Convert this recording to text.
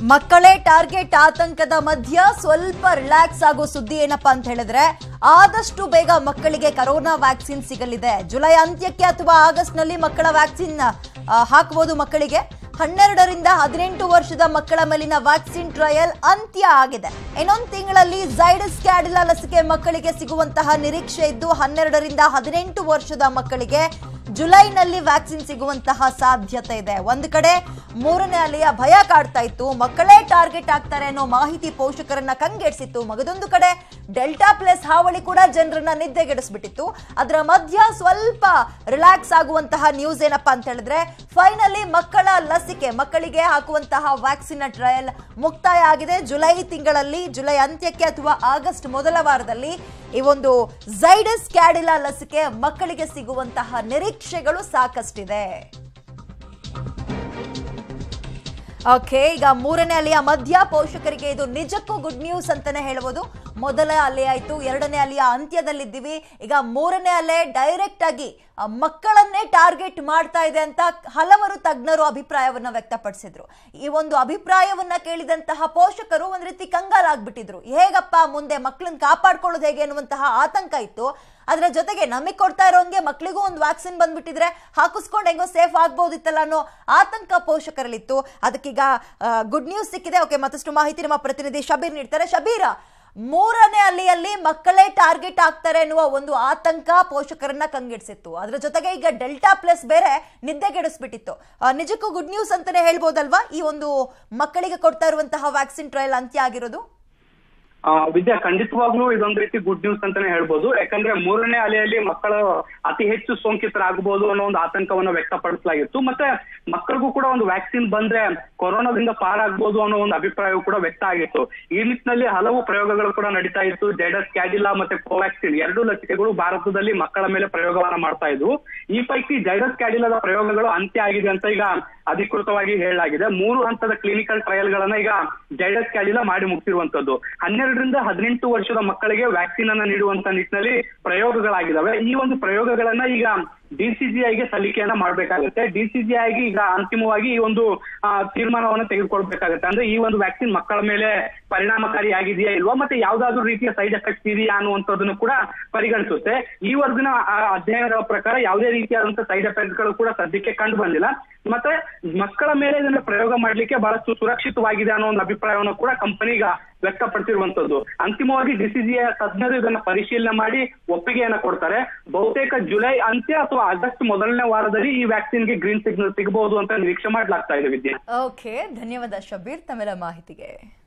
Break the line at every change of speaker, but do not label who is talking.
ಮಕ್ಕಳೇ ಟಾರ್ಗೆಟ್ ಆತಂಕದ ಮಧ್ಯ ಸ್ವಲ್ಪ ರಿಲ್ಯಾಕ್ಸ್ ಆಗೋ ಸುದ್ದಿ ಏನಪ್ಪಾ ಅಂತ ಹೇಳಿದ್ರೆ ಆದಷ್ಟು ಬೇಗ ಮಕ್ಕಳಿಗೆ ಕರೋನಾ ವ್ಯಾಕ್ಸಿನ್ ಸಿಗಲಿದೆ ಜುಲೈ ಅಂತ್ಯಕ್ಕೆ ಅಥವಾ ಆಗಸ್ಟ್ ನಲ್ಲಿ ಮಕ್ಕಳ ವ್ಯಾಕ್ಸಿನ್ ಹಾಕಬಹುದು ಮಕ್ಕಳಿಗೆ ಹನ್ನೆರಡರಿಂದ ಹದಿನೆಂಟು ವರ್ಷದ ಮಕ್ಕಳ ಮೇಲಿನ ವ್ಯಾಕ್ಸಿನ್ ಟ್ರಯಲ್ ಅಂತ್ಯ ಆಗಿದೆ ಇನ್ನೊಂದು ತಿಂಗಳಲ್ಲಿ ಜೈಡಸ್ ಕ್ಯಾಡಿಲಾ ಲಸಿಕೆ ಮಕ್ಕಳಿಗೆ ಸಿಗುವಂತಹ ನಿರೀಕ್ಷೆ ಇದ್ದು ಹನ್ನೆರಡರಿಂದ ಹದಿನೆಂಟು ವರ್ಷದ ಮಕ್ಕಳಿಗೆ ಜುಲೈನಲ್ಲಿ ವ್ಯಾಕ್ಸಿನ್ ಸಿಗುವಂತಹ ಸಾಧ್ಯತೆ ಇದೆ ಒಂದು ಕಡೆ ಮೂರನೇ ಅಲೆಯ ಭಯ ಕಾಡ್ತಾ ಇತ್ತು ಮಕ್ಕಳೇ ಟಾರ್ಗೆಟ್ ಆಗ್ತಾರೆ ಅನ್ನೋ ಮಾಹಿತಿ ಪೋಷಕರನ್ನ ಕಂಗೆಡಿಸಿತ್ತು ಮಗದೊಂದು ಕಡೆ ಡೆಲ್ಟಾ ಪ್ಲಸ್ ಹಾವಳಿ ಕೂಡ ಜನರನ್ನ ನಿದ್ದೆಗೆಡಿಸ್ಬಿಟ್ಟಿತ್ತು ಅದರ ಮಧ್ಯ ಸ್ವಲ್ಪ ರಿಲ್ಯಾಕ್ಸ್ ಆಗುವಂತಹ ನ್ಯೂಸ್ ಏನಪ್ಪಾ ಅಂತ ಹೇಳಿದ್ರೆ ಫೈನಲಿ ಮಕ್ಕಳ ಲಸಿಕೆ ಮಕ್ಕಳಿಗೆ ಹಾಕುವಂತಹ ವ್ಯಾಕ್ಸಿನ್ ಟ್ರಯಲ್ ಮುಕ್ತಾಯ ಆಗಿದೆ ಜುಲೈ ತಿಂಗಳಲ್ಲಿ ಜುಲೈ ಅಂತ್ಯಕ್ಕೆ ಅಥವಾ ಆಗಸ್ಟ್ ಮೊದಲ ವಾರದಲ್ಲಿ ಈ ಒಂದು ಜೈಡಸ್ ಕ್ಯಾಡಿಲಾ ಲಸಿಕೆ ಮಕ್ಕಳಿಗೆ ಸಿಗುವಂತಹ ನಿರೀಕ್ಷೆಗಳು ಸಾಕಷ್ಟಿದೆ ಓಕೆ ಈಗ ಮೂರನೇ ಅಲೆಯ ಮಧ್ಯ ಪೋಷಕರಿಗೆ ಇದು ನಿಜಕ್ಕೂ ಗುಡ್ ನ್ಯೂಸ್ ಅಂತಾನೆ ಹೇಳ್ಬೋದು ಮೊದಲ ಅಲೆ ಆಯ್ತು ಎರಡನೇ ಅಲೆಯ ಅಂತ್ಯದಲ್ಲಿದ್ದೀವಿ ಈಗ ಮೂರನೇ ಅಲೆ ಡೈರೆಕ್ಟ್ ಆಗಿ ಆ, ಮಕ್ಕಳನ್ನೇ ಟಾರ್ಗೆಟ್ ಮಾಡ್ತಾ ಇದೆ ಅಂತ ಹಲವರು ತಜ್ಞರು ಅಭಿಪ್ರಾಯವನ್ನ ವ್ಯಕ್ತಪಡಿಸಿದ್ರು ಈ ಒಂದು ಅಭಿಪ್ರಾಯವನ್ನ ಕೇಳಿದಂತಹ ಪೋಷಕರು ಒಂದ್ ರೀತಿ ಕಂಗಾಲಾಗ್ಬಿಟ್ಟಿದ್ರು ಹೇಗಪ್ಪ ಮುಂದೆ ಮಕ್ಕಳನ್ನ ಕಾಪಾಡ್ಕೊಳ್ಳೋದು ಹೇಗೆ ಅನ್ನುವಂತಹ ಆತಂಕ ಇತ್ತು ಅದರ ಜೊತೆಗೆ ನಮಗೆ ಕೊಡ್ತಾ ಇರೋಂಗೆ ಮಕ್ಕಳಿಗೂ ಒಂದು ವ್ಯಾಕ್ಸಿನ್ ಬಂದ್ಬಿಟ್ಟಿದ್ರೆ ಹಾಕಿಸ್ಕೊಂಡು ಹೆಂಗೋ ಸೇಫ್ ಆಗ್ಬೋದಿತ್ತಲ್ಲ ಅನ್ನೋ ಆತಂಕ ಪೋಷಕರಲ್ಲಿತ್ತು ಅದಕ್ಕೀಗ ಗುಡ್ ನ್ಯೂಸ್ ಸಿಕ್ಕಿದೆ ಓಕೆ ಮತ್ತಷ್ಟು ಮಾಹಿತಿ ನಮ್ಮ ಪ್ರತಿನಿಧಿ ಶಬೀರ್ ನೀಡ್ತಾರೆ ಶಬೀರ ಮೂರನೇ ಅಲೆಯಲ್ಲಿ ಮಕ್ಕಳೇ ಟಾರ್ಗೆಟ್ ಆಗ್ತಾರೆ ಅನ್ನುವ ಒಂದು ಆತಂಕ ಪೋಷಕರನ್ನ ಕಂಗೆಡಿಸಿತ್ತು ಅದರ ಜೊತೆಗೆ ಈಗ ಡೆಲ್ಟಾ ಪ್ಲಸ್ ಬೇರೆ ನಿದ್ದೆಗೆಡಿಸ್ಬಿಟ್ಟಿತ್ತು ಆ, ನಿಜಕ್ಕೂ ಗುಡ್ ನ್ಯೂಸ್ ಅಂತಾನೆ ಹೇಳ್ಬೋದಲ್ವಾ ಈ ಒಂದು ಮಕ್ಕಳಿಗೆ ಕೊಡ್ತಾ ಇರುವಂತಹ ವ್ಯಾಕ್ಸಿನ್ ಟ್ರಯಲ್ ಅಂತ್ಯ ಆಗಿರೋದು
ಆ, ವಿದ್ಯಾ ಖಂಡಿತವಾಗ್ಲೂ ಇದೊಂದು ರೀತಿ ಗುಡ್ ನ್ಯೂಸ್ ಅಂತಾನೆ ಹೇಳ್ಬೋದು ಯಾಕಂದ್ರೆ ಮೂರನೇ ಅಲೆಯಲ್ಲಿ ಮಕ್ಕಳು ಅತಿ ಹೆಚ್ಚು ಸೋಂಕಿತರಾಗಬಹುದು ಅನ್ನೋ ಒಂದು ಆತಂಕವನ್ನ ವ್ಯಕ್ತಪಡಿಸಲಾಗಿತ್ತು ಮತ್ತೆ ಮಕ್ಕಳಿಗೂ ಕೂಡ ಒಂದು ವ್ಯಾಕ್ಸಿನ್ ಬಂದ್ರೆ ಕೊರೋನಾದಿಂದ ಪಾರಾಗ್ಬೋದು ಅನ್ನೋ ಒಂದು ಅಭಿಪ್ರಾಯವೂ ಕೂಡ ವ್ಯಕ್ತ ಆಗಿತ್ತು ಈ ನಿಟ್ಟಿನಲ್ಲಿ ಹಲವು ಪ್ರಯೋಗಗಳು ಕೂಡ ನಡೀತಾ ಇತ್ತು ಜೈಡಸ್ ಕ್ಯಾಡಿಲಾ ಮತ್ತೆ ಕೋವ್ಯಾಕ್ಸಿನ್ ಎರಡು ಲಸಿಕೆಗಳು ಭಾರತದಲ್ಲಿ ಮಕ್ಕಳ ಮೇಲೆ ಪ್ರಯೋಗವನ್ನ ಮಾಡ್ತಾ ಇದ್ವು ಈ ಪೈಕಿ ಜೈಡಸ್ ಕ್ಯಾಡಿಲಾದ ಪ್ರಯೋಗಗಳು ಅಂತ್ಯ ಆಗಿದೆ ಅಂತ ಈಗ ಅಧಿಕೃತವಾಗಿ ಹೇಳಲಾಗಿದೆ ಮೂರು ಹಂತದ ಕ್ಲಿನಿಕಲ್ ಟ್ರಯಲ್ ಗಳನ್ನ ಈಗ ಜೈಡಸ್ ಕ್ಯಾಡಿಲಾ ಮಾಡಿ ಮುಗಿಸಿರುವಂತದ್ದು ಹನ್ನೆರಡರಿಂದ ಹದಿನೆಂಟು ವರ್ಷದ ಮಕ್ಕಳಿಗೆ ವ್ಯಾಕ್ಸಿನ್ ಅನ್ನ ನೀಡುವಂತ ನಿಟ್ಟಿನಲ್ಲಿ ಪ್ರಯೋಗಗಳಾಗಿದ್ದಾವೆ ಈ ಒಂದು ಪ್ರಯೋಗಗಳನ್ನ ಈಗ ಡಿಸಿಜಿಐಗೆ ಸಲ್ಲಿಕೆಯನ್ನ ಮಾಡ್ಬೇಕಾಗುತ್ತೆ ಡಿಸಿಜಿಐಗೆ ಈಗ ಅಂತಿಮವಾಗಿ ಈ ಒಂದು ಆ, ತೀರ್ಮಾನವನ್ನ ತೆಗೆದುಕೊಳ್ಬೇಕಾಗುತ್ತೆ ಅಂದ್ರೆ ಈ ಒಂದು ವ್ಯಾಕ್ಸಿನ್ ಮಕ್ಕಳ ಮೇಲೆ ಪರಿಣಾಮಕಾರಿ ಆಗಿದೆಯಾ ಇಲ್ವಾ ಮತ್ತೆ ಯಾವ್ದಾದ್ರು ರೀತಿಯ ಸೈಡ್ ಎಫೆಕ್ಟ್ಸ್ ಇದೆಯಾ ಅನ್ನುವಂಥದ್ದನ್ನು ಕೂಡ ಪರಿಗಣಿಸುತ್ತೆ ಈ ವರ್ಗಿನ ಆ, ಅಧ್ಯಯನಗಳ ಪ್ರಕಾರ ಯಾವುದೇ ರೀತಿಯಾದಂತಹ ಸೈಡ್ ಎಫೆಕ್ಟ್ ಗಳು ಕೂಡ ಸದ್ಯಕ್ಕೆ ಕಂಡು ಬಂದಿಲ್ಲ ಮತ್ತೆ ಮಕ್ಕಳ ಮೇಲೆ ಇದನ್ನ ಪ್ರಯೋಗ ಮಾಡ್ಲಿಕ್ಕೆ ಬಹಳಷ್ಟು ಸುರಕ್ಷಿತವಾಗಿದೆ ಅನ್ನೋ ಒಂದು ಅಭಿಪ್ರಾಯವನ್ನು ಕೂಡ ಕಂಪನಿ ಈಗ ವ್ಯಕ್ತಪಡಿಸಿರುವಂತದ್ದು ಅಂತಿಮವಾಗಿ ಡಿಸಿಜಿಯ ತಜ್ಞರು ಇದನ್ನ ಪರಿಶೀಲನೆ ಮಾಡಿ ಒಪ್ಪಿಗೆಯನ್ನ ಕೊಡ್ತಾರೆ ಬಹುತೇಕ ಜುಲೈ ಅಂತ್ಯ ಅಥವಾ ಆಗಸ್ಟ್ ಮೊದಲನೇ ವಾರದಲ್ಲಿ ಈ ವ್ಯಾಕ್ಸಿನ್ಗೆ ಗ್ರೀನ್ ಸಿಗ್ನಲ್ ಸಿಗಬಹುದು ಅಂತ ನಿರೀಕ್ಷೆ ಮಾಡ್ಲಾಗ್ತಾ ಇದೆ ವಿದ್ಯಾ
ಓಕೆ ಧನ್ಯವಾದ ಶಬೀರ್ ತಮ್ಮೆಲ್ಲ ಮಾಹಿತಿಗೆ